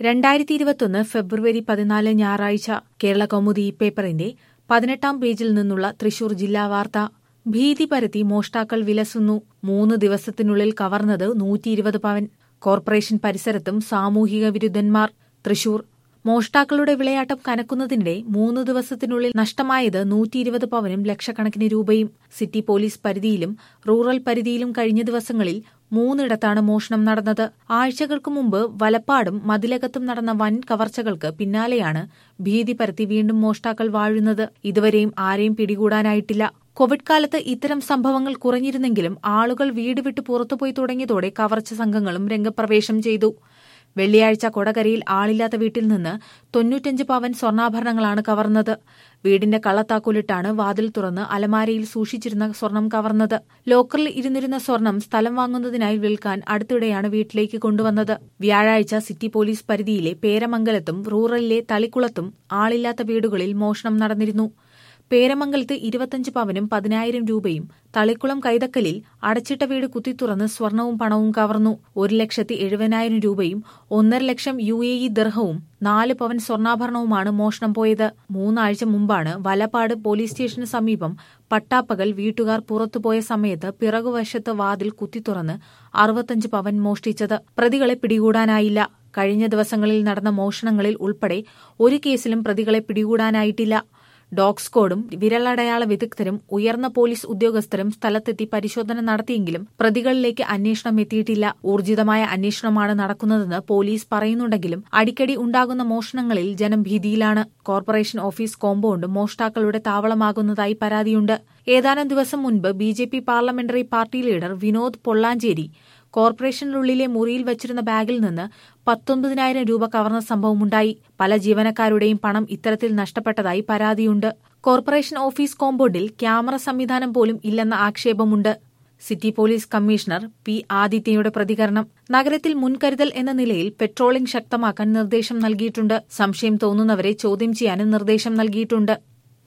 രണ്ടായിരത്തി ഇരുപത്തൊന്ന് ഫെബ്രുവരി പതിനാല് ഞായറാഴ്ച കേരള കൗമുദി പേപ്പറിന്റെ പതിനെട്ടാം പേജിൽ നിന്നുള്ള തൃശൂർ ജില്ലാ വാർത്ത ഭീതി പരത്തി മോഷ്ടാക്കൾ വിലസുന്നു മൂന്ന് ദിവസത്തിനുള്ളിൽ കവർന്നത് നൂറ്റിയിരുപത് പവൻ കോർപ്പറേഷൻ പരിസരത്തും സാമൂഹിക വിരുദ്ധന്മാർ തൃശൂർ മോഷ്ടാക്കളുടെ വിളയാട്ടം കനക്കുന്നതിനിടെ മൂന്ന് ദിവസത്തിനുള്ളിൽ നഷ്ടമായത് നൂറ്റിയിരുപത് പവനും ലക്ഷക്കണക്കിന് രൂപയും സിറ്റി പോലീസ് പരിധിയിലും റൂറൽ പരിധിയിലും കഴിഞ്ഞ ദിവസങ്ങളിൽ മൂന്നിടത്താണ് മോഷണം നടന്നത് ആഴ്ചകൾക്ക് മുമ്പ് വലപ്പാടും മതിലകത്തും നടന്ന വൻ കവർച്ചകൾക്ക് പിന്നാലെയാണ് ഭീതി പരത്തി വീണ്ടും മോഷ്ടാക്കൾ വാഴുന്നത് ഇതുവരെയും ആരെയും പിടികൂടാനായിട്ടില്ല കോവിഡ് കാലത്ത് ഇത്തരം സംഭവങ്ങൾ കുറഞ്ഞിരുന്നെങ്കിലും ആളുകൾ വീട് വിട്ട് പുറത്തുപോയി തുടങ്ങിയതോടെ കവർച്ച സംഘങ്ങളും രംഗപ്രവേശം ചെയ്തു വെള്ളിയാഴ്ച കൊടകരയിൽ ആളില്ലാത്ത വീട്ടിൽ നിന്ന് തൊണ്ണൂറ്റഞ്ച് പവൻ സ്വർണ്ണാഭരണങ്ങളാണ് കവർന്നത് വീടിന്റെ കള്ളത്താക്കോലിട്ടാണ് വാതിൽ തുറന്ന് അലമാരയിൽ സൂക്ഷിച്ചിരുന്ന സ്വർണം കവർന്നത് ലോക്കറിൽ ഇരുന്നിരുന്ന സ്വർണം സ്ഥലം വാങ്ങുന്നതിനായി വിൽക്കാൻ അടുത്തിടെയാണ് വീട്ടിലേക്ക് കൊണ്ടുവന്നത് വ്യാഴാഴ്ച സിറ്റി പോലീസ് പരിധിയിലെ പേരമംഗലത്തും റൂറലിലെ തളിക്കുളത്തും ആളില്ലാത്ത വീടുകളിൽ മോഷണം നടന്നിരുന്നു പേരമംഗലത്ത് ഇരുപത്തഞ്ച് പവനും പതിനായിരം രൂപയും തളിക്കുളം കൈതക്കലിൽ അടച്ചിട്ട വീട് കുത്തിത്തുറന്ന് സ്വർണവും പണവും കവർന്നു ഒരു ലക്ഷത്തി എഴുപതിനായിരം രൂപയും ഒന്നര ലക്ഷം യു എ ഇ ദർഹവും നാല് പവൻ സ്വർണ്ണാഭരണവുമാണ് മോഷണം പോയത് മൂന്നാഴ്ച മുമ്പാണ് വലപ്പാട് പോലീസ് സ്റ്റേഷന് സമീപം പട്ടാപ്പകൽ വീട്ടുകാർ പുറത്തുപോയ സമയത്ത് പിറകുവശത്ത് വാതിൽ കുത്തിത്തുറന്ന് അറുപത്തഞ്ച് പവൻ മോഷ്ടിച്ചത് പ്രതികളെ പിടികൂടാനായില്ല കഴിഞ്ഞ ദിവസങ്ങളിൽ നടന്ന മോഷണങ്ങളിൽ ഉൾപ്പെടെ ഒരു കേസിലും പ്രതികളെ പിടികൂടാനായിട്ടില്ല ഡോഗ് സ്ക്വാഡും വിരലടയാള വിദഗ്ധരും ഉയർന്ന പോലീസ് ഉദ്യോഗസ്ഥരും സ്ഥലത്തെത്തി പരിശോധന നടത്തിയെങ്കിലും പ്രതികളിലേക്ക് അന്വേഷണം എത്തിയിട്ടില്ല ഊർജിതമായ അന്വേഷണമാണ് നടക്കുന്നതെന്ന് പോലീസ് പറയുന്നുണ്ടെങ്കിലും അടിക്കടി ഉണ്ടാകുന്ന മോഷണങ്ങളിൽ ജനം ഭീതിയിലാണ് കോർപ്പറേഷൻ ഓഫീസ് കോമ്പൗണ്ട് മോഷ്ടാക്കളുടെ താവളമാകുന്നതായി പരാതിയുണ്ട് ഏതാനും ദിവസം മുൻപ് B J P parliamentary party leader Vinod Pollanchery കോർപ്പറേഷനുള്ളിലെ മുറിയിൽ വച്ചിരുന്ന ബാഗിൽ നിന്ന് പത്തൊമ്പതിനായിരം രൂപ കവർന്ന സംഭവമുണ്ടായി പല ജീവനക്കാരുടെയും പണം ഇത്തരത്തിൽ നഷ്ടപ്പെട്ടതായി പരാതിയുണ്ട് കോർപ്പറേഷൻ ഓഫീസ് കോമ്പൗണ്ടിൽ ക്യാമറ സംവിധാനം പോലും ഇല്ലെന്ന ആക്ഷേപമുണ്ട് സിറ്റി പോലീസ് കമ്മീഷണർ പി ആദിത്യയുടെ പ്രതികരണം നഗരത്തിൽ മുൻകരുതൽ എന്ന നിലയിൽ പെട്രോളിംഗ് ശക്തമാക്കാൻ നിർദ്ദേശം നൽകിയിട്ടുണ്ട് സംശയം തോന്നുന്നവരെ ചോദ്യം ചെയ്യാനും നിർദ്ദേശം നൽകിയിട്ടുണ്ട്